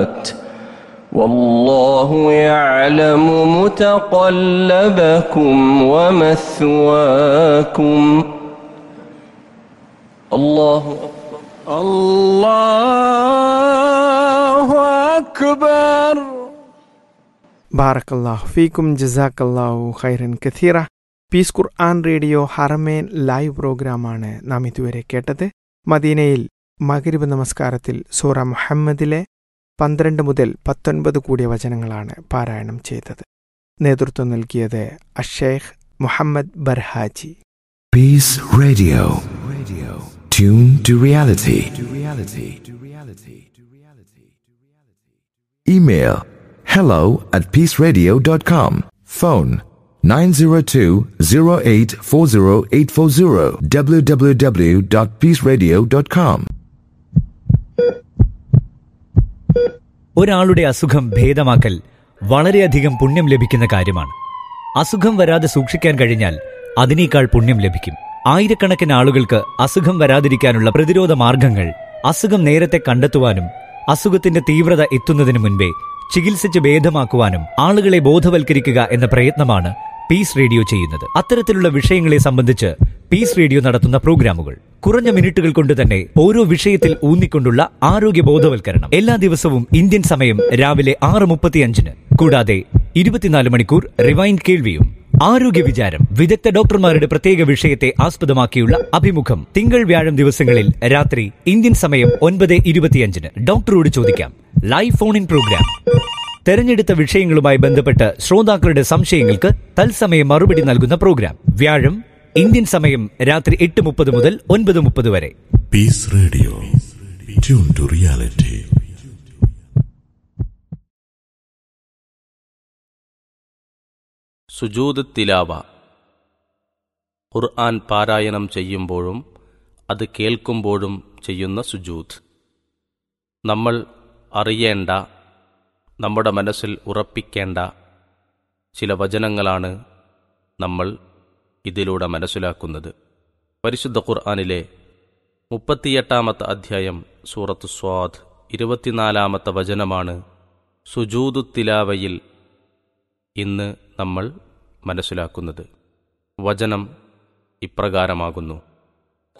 الظلمات والله يعلم متقلبكم ومثواكم الله أكبر الله أكبر ബാറക്കല്ലാഹു ഫീക്കും ജസാക്കല്ലാഹു ഖൈറൻ കഥീറ peace Quran radio Haramain live പ്രോഗ്രാമാണ് നാം ഇതുവരെ കേട്ടത് മദീനയിൽ മകരിബ് നമസ്കാരത്തിൽ സൂറ മുഹമ്മദിലെ പന്ത്രണ്ട് മുതൽ പത്തൊൻപത് കൂടിയ വചനങ്ങളാണ് പാരായണം ചെയ്തത് നേതൃത്വം നൽകിയത് അഷേഖ് Muhammad ബർഹാജി Peace Radio. Radio. Tune to reality. To reality. To reality. To reality. Email hello at peaceradio.com. Phone 902-0840840 www.peaceradio.com. ഒരാളുടെ അസുഖം ഭേദമാക്കൽ വളരെയധികം പുണ്യം ലഭിക്കുന്ന കാര്യമാണ് അസുഖം വരാതെ സൂക്ഷിക്കാൻ കഴിഞ്ഞാൽ അതിനേക്കാൾ പുണ്യം ലഭിക്കും ആയിരക്കണക്കിന് ആളുകൾക്ക് അസുഖം വരാതിരിക്കാനുള്ള പ്രതിരോധ മാർഗങ്ങൾ അസുഖം നേരത്തെ കണ്ടെത്തുവാനും അസുഖത്തിന്റെ തീവ്രത എത്തുന്നതിന് മുൻപേ ചികിത്സിച്ച് ഭേദമാക്കുവാനും ആളുകളെ ബോധവൽക്കരിക്കുക എന്ന പ്രയത്നമാണ് പീസ് റേഡിയോ ചെയ്യുന്നത് അത്തരത്തിലുള്ള വിഷയങ്ങളെ സംബന്ധിച്ച് പീസ് റേഡിയോ നടത്തുന്ന പ്രോഗ്രാമുകൾ കുറഞ്ഞ മിനിറ്റുകൾ കൊണ്ട് തന്നെ ഓരോ വിഷയത്തിൽ ഊന്നിക്കൊണ്ടുള്ള ആരോഗ്യ ബോധവൽക്കരണം എല്ലാ ദിവസവും ഇന്ത്യൻ സമയം രാവിലെ ആറ് മുപ്പത്തിയഞ്ചിന് കൂടാതെ ഇരുപത്തിനാല് മണിക്കൂർ റിവൈൻഡ് കേൾവിയും ആരോഗ്യ വിചാരം വിദഗ്ധ ഡോക്ടർമാരുടെ പ്രത്യേക വിഷയത്തെ ആസ്പദമാക്കിയുള്ള അഭിമുഖം തിങ്കൾ വ്യാഴം ദിവസങ്ങളിൽ രാത്രി ഇന്ത്യൻ സമയം ഒൻപത് ഇരുപത്തിയഞ്ചിന് ഡോക്ടറോട് ചോദിക്കാം ലൈവ് ഫോൺ ഇൻ പ്രോഗ്രാം തെരഞ്ഞെടുത്ത വിഷയങ്ങളുമായി ബന്ധപ്പെട്ട് ശ്രോതാക്കളുടെ സംശയങ്ങൾക്ക് തത്സമയം മറുപടി നൽകുന്ന പ്രോഗ്രാം വ്യാഴം ഇന്ത്യൻ സമയം രാത്രി എട്ട് മുപ്പത് മുതൽ ഒൻപത് മുപ്പത് വരെ Peace Radio. Tune to reality. സുജൂദ് തിലാവ ഖുർആൻ പാരായണം ചെയ്യുമ്പോഴും അത് കേൾക്കുമ്പോഴും ചെയ്യുന്ന സുജൂദ് നമ്മൾ അറിയേണ്ട നമ്മുടെ മനസ്സിൽ ഉറപ്പിക്കേണ്ട ചില വചനങ്ങളാണ് നമ്മൾ ഇതിലൂടെ മനസ്സിലാക്കുന്നത് പരിശുദ്ധ ഖുർആനിലെ മുപ്പത്തിയെട്ടാമത്തെ അധ്യായം സൂറത്ത് സ്വാദ് ഇരുപത്തിനാലാമത്തെ വചനമാണ് സുജൂദു തിലാവയിൽ ഇന്ന് നമ്മൾ മനസ്സിലാക്കുന്നത് വചനം ഇപ്രകാരമാകുന്നു